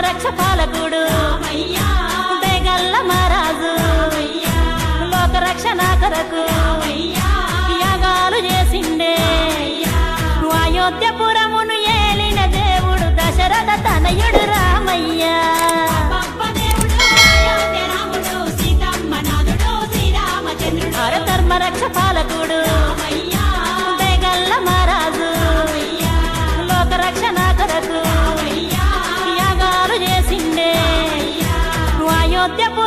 ధర్మరక్ష పాలకుడు దేగల్ల మహారాజు లోకరక్షణ కొరకు యాగాలు చేసిండే అయోధ్యపురమును ఏలిన దేవుడు దశరథ తనయుడు రామయ్య అర ధర్మరక్ష పాలకుడు దేగల్ల మహారాజు లోకరక్షణ కొరకు యాగాలు చేసిండే అయోధ్యపురమును